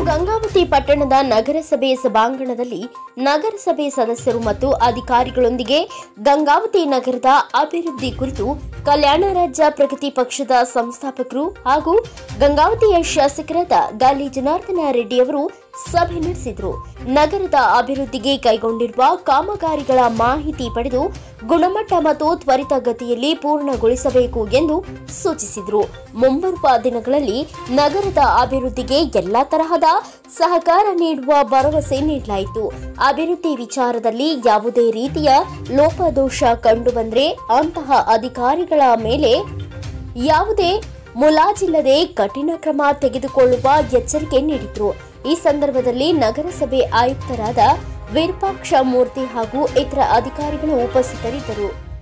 ಗಂಗಾವತಿ ಪಟ್ಟಣದ ನಗರಸಭೆ ಸಭಾಂಗಣದಲ್ಲಿ ನಗರಸಭೆ ಸದಸ್ಯರು ಮತ್ತು ಅಧಿಕಾರಿಗಳೊಂದಿಗೆ ಗಂಗಾವತಿ ನಗರದ ಅಭಿವೃದ್ಧಿ ಕುರಿತು ಕಲ್ಯಾಣ ರಾಜ್ಯ ಪ್ರಗತಿ ಪಕ್ಷದ ಸಂಸ್ಥಾಪಕರು ಹಾಗೂ ಗಂಗಾವತಿಯ ಶಾಸಕರಾದ ಗಾಲಿ ಜನಾರ್ದನ ರೆಡ್ಡಿ ಅವರು ಸಭೆ ನಡೆಸಿದರು ನಗರದ ಅಭಿವೃದ್ಧಿಗೆ ಕೈಗೊಂಡಿರುವ ಕಾಮಗಾರಿಗಳ ಮಾಹಿತಿ ಪಡೆದು ಗುಣಮಟ್ಟ ಮತ್ತು ತ್ವರಿತಗತಿಯಲ್ಲಿ ಪೂರ್ಣಗೊಳಿಸಬೇಕು ಎಂದು ಸೂಚಿಸಿದರು ಮುಂಬರುವ ದಿನಗಳಲ್ಲಿ ನಗರದ ಅಭಿವೃದ್ಧಿಗೆ ಎಲ್ಲಾ ತರಹದ ಸಹಕಾರ ನೀಡುವ ಭರವಸೆ ನೀಡಲಾಯಿತು ಅಭಿವೃದ್ಧಿ ವಿಚಾರದಲ್ಲಿ ಯಾವುದೇ ರೀತಿಯ ಲೋಪದೋಷ ಕಂಡುಬಂದ್ರೆ ಅಂತಹ ಅಧಿಕಾರಿಗಳ ಮೇಲೆ ಯಾವುದೇ ಮುಲಾಜಿಲ್ಲದೆ ಕಠಿಣ ಕ್ರಮ ತೆಗೆದುಕೊಳ್ಳುವ ಎಚ್ಚರಿಕೆ ನೀಡಿದ್ರು ಈ ಸಂದರ್ಭದಲ್ಲಿ ನಗರಸಭೆ ಆಯುಕ್ತರಾದ ವಿರೂಪಾಕ್ಷ ಮೂರ್ತಿ ಹಾಗೂ ಇತರ ಅಧಿಕಾರಿಗಳು ಉಪಸ್ಥಿತರಿದ್ದರು